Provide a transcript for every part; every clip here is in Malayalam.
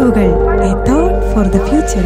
പടവുകൾ a thought for the future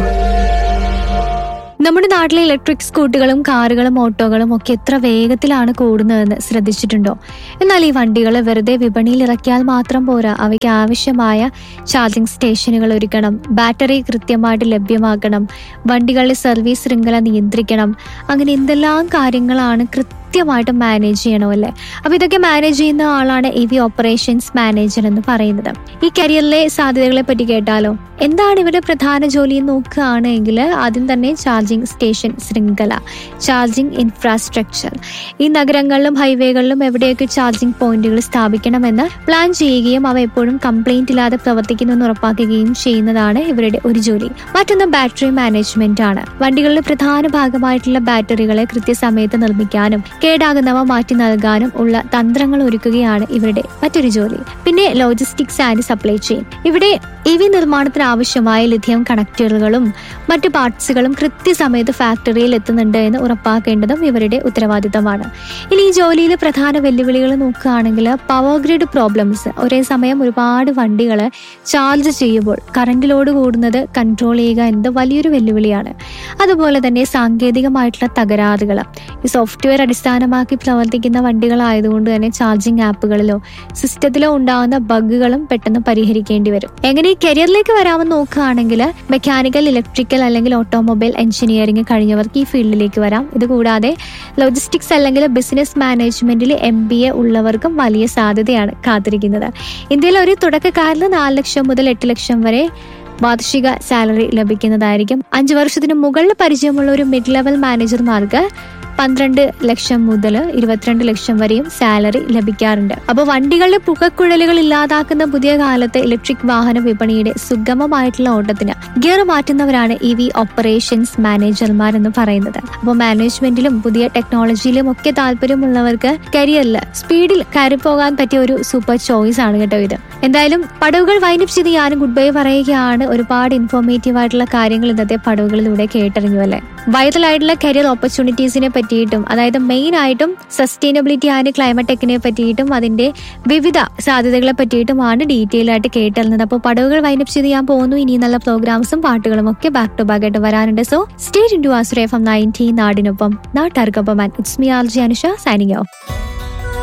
നമ്മുടെ നാട്ടിലെ ഇലക്ട്രിക് സ്കൂട്ടികളും കാറുകളും ഓട്ടോകളും ഒക്കെ എത്ര വേഗത്തിലാണ് കൂടുന്നതെന്ന് ശ്രദ്ധിച്ചിട്ടുണ്ടോ എന്നാൽ ഈ വണ്ടികൾ വെറുതെ വിപണിയിൽ ഇറക്കിയാൽ മാത്രം പോരാ അവയ്ക്ക് ആവശ്യമായ ചാർജിംഗ് സ്റ്റേഷനുകൾ ഒരുക്കണം ബാറ്ററി കൃത്യമായിട്ട് ലഭ്യമാക്കണം വണ്ടികളുടെ സർവീസ് ശൃംഖല നിയന്ത്രിക്കണം അങ്ങനെ എന്തെല്ലാം കാര്യങ്ങളാണ് കൃത്യമായിട്ട് മാനേജ് ചെയ്യണമല്ലേ അപ്പൊ ഇതൊക്കെ മാനേജ് ചെയ്യുന്ന ആളാണ് ഇ വി ഓപ്പറേഷൻസ് മാനേജർ എന്ന് പറയുന്നത് ഈ കരിയറിലെ സാധ്യതകളെ പറ്റി കേട്ടാലോ എന്താണ് ഇവരുടെ പ്രധാന ജോലി എന്ന് നോക്കുകയാണെങ്കിൽ ആദ്യം തന്നെ ചാർജിംഗ് സ്റ്റേഷൻ ശൃംഖല ചാർജിംഗ് ഇൻഫ്രാസ്ട്രക്ചർ ഈ നഗരങ്ങളിലും ഹൈവേകളിലും എവിടെയൊക്കെ ചാർജിംഗ് പോയിന്റുകൾ സ്ഥാപിക്കണമെന്ന് പ്ലാൻ ചെയ്യുകയും അവ എപ്പോഴും കംപ്ലൈന്റ് ഇല്ലാതെ പ്രവർത്തിക്കുന്നെന്ന് ഉറപ്പാക്കുകയും ചെയ്യുന്നതാണ് ഇവരുടെ ഒരു ജോലി മറ്റൊന്ന് ബാറ്ററി മാനേജ്മെന്റ് ആണ് വണ്ടികളുടെ പ്രധാന ഭാഗമായിട്ടുള്ള ബാറ്ററികളെ കൃത്യസമയത്ത് നിർമ്മിക്കാനും കേടാകുന്നവ മാറ്റി നൽകാനും ഉള്ള തന്ത്രങ്ങൾ ഒരുക്കുകയാണ് ഇവരുടെ മറ്റൊരു ജോലി പിന്നെ ലോജിസ്റ്റിക്സ് ആൻഡ് സപ്ലൈ ചെയിൻ ഇവിടെ ഇ വി നിർമ്മാണത്തിന് ആവശ്യമായ ലിഥിയം കണക്ടറുകളും മറ്റു പാർട്സുകളും കൃത്യസമയത്ത് ഫാക്ടറിയിൽ എത്തുന്നുണ്ട് എന്ന് ഉറപ്പാക്കേണ്ടതും ഇവരുടെ ഉത്തരവാദിത്തമാണ് ഇനി ഈ ജോലിയിൽ പ്രധാന വെല്ലുവിളികൾ നോക്കുകയാണെങ്കിൽ പവർ ഗ്രിഡ് പ്രോബ്ലംസ് ഒരേ സമയം ഒരുപാട് വണ്ടികൾ ചാർജ് ചെയ്യുമ്പോൾ കറണ്ട് ലോഡ് കൂടുന്നത് കൺട്രോൾ ചെയ്യുക എന്നത് വലിയൊരു വെല്ലുവിളിയാണ് അതുപോലെ തന്നെ സാങ്കേതികമായിട്ടുള്ള തകരാറുകൾ ഈ സോഫ്റ്റ്വെയർ അടിസ്ഥാനമാക്കി പ്രവർത്തിക്കുന്ന വണ്ടികളായതുകൊണ്ട് തന്നെ ചാർജിംഗ് ആപ്പുകളിലോ സിസ്റ്റത്തിലോ ഉണ്ടാകുന്ന ബഗ്ഗുകളും പെട്ടെന്ന് പരിഹരിക്കേണ്ടി വരും എങ്ങനെ ഈ കരിയറിലേക്ക് വരാമെന്ന് നോക്കുകയാണെങ്കിൽ മെക്കാനിക്കൽ ഇലക്ട്രിക്കൽ അല്ലെങ്കിൽ ഓട്ടോമൊബൈൽ എഞ്ചിനീയറിംഗ് കഴിഞ്ഞവർക്ക് ഈ ഫീൽഡിലേക്ക് വരാം ഇതുകൂടാതെ ലോജിസ്റ്റിക്സ് അല്ലെങ്കിൽ ബിസിനസ് മാനേജ്മെന്റിൽ എം ബി എ ഉള്ളവർക്കും വലിയ സാധ്യതയാണ് കാത്തിരിക്കുന്നത് ഇന്ത്യയിൽ ഒരു തുടക്കക്കാരിൽ നാല് ലക്ഷം മുതൽ എട്ട് ലക്ഷം വരെ വാർഷിക സാലറി ലഭിക്കുന്നതായിരിക്കും അഞ്ചു വർഷത്തിന് മുകളിൽ പരിചയമുള്ള ഒരു മിഡ് ലെവൽ മാനേജർമാർക്ക് പന്ത്രണ്ട് ലക്ഷം മുതൽ ഇരുപത്തിരണ്ട് ലക്ഷം വരെയും സാലറി ലഭിക്കാറുണ്ട് അപ്പോൾ വണ്ടികളുടെ പുകക്കുഴലുകൾ ഇല്ലാതാക്കുന്ന പുതിയ കാലത്തെ ഇലക്ട്രിക് വാഹന വിപണിയുടെ സുഗമമായിട്ടുള്ള ഓട്ടത്തിന് ഗിയർ മാറ്റുന്നവരാണ് ഇ വി ഓപ്പറേഷൻസ് മാനേജർമാർ എന്ന് പറയുന്നത് അപ്പോൾ മാനേജ്മെന്റിലും പുതിയ ടെക്നോളജിയിലും ഒക്കെ താല്പര്യമുള്ളവർക്ക് കരിയറിൽ സ്പീഡിൽ കയറിപ്പോകാൻ പറ്റിയ ഒരു സൂപ്പർ ചോയ്സ് ആണ് കേട്ടോ ഇത് എന്തായാലും പടവുകൾ വൈൻഡപ്പ് ചെയ്ത് ഞാനും ഗുഡ് ബൈ പറയുകയാണ് ഒരുപാട് ഇൻഫോർമേറ്റീവ് ആയിട്ടുള്ള കാര്യങ്ങൾ ഇന്നത്തെ പടവുകളിലൂടെ കേട്ടറിഞ്ഞു അല്ലേ വൈറലായിട്ടുള്ള കരിയർ ഓപ്പർച്യൂണിറ്റീസിനെ പറ്റിയിട്ടും അതായത് മെയിൻ ആയിട്ടും സസ്റ്റൈനബിലിറ്റി ആൻഡ് ക്ലൈമറ്റ് ടെക്കിനെ പറ്റിയിട്ടും അതിന്റെ വിവിധ സാധ്യതകളെ പറ്റിയിട്ടുമാണ് ഡീറ്റെയിൽ ആയിട്ട് കേട്ടറിഞ്ഞത് അപ്പോൾ പടവുകൾ വൈൻഡപ്പ് ചെയ്ത് ഞാൻ പോകുന്നു ഇനി നല്ല പ്രോഗ്രാംസും പാട്ടുകളും ഒക്കെ ബാക്ക് ടു ബാക്ക് ആയിട്ട് വരാനുണ്ട് സോ സ്റ്റേറ്റ് ഇൻ ടു ആസുരേ ഫ്രം നയൻറ്റീൻ നാടിനൊപ്പം നാട്ടാർക്കൊപ്പം it's me R G Anusha signing of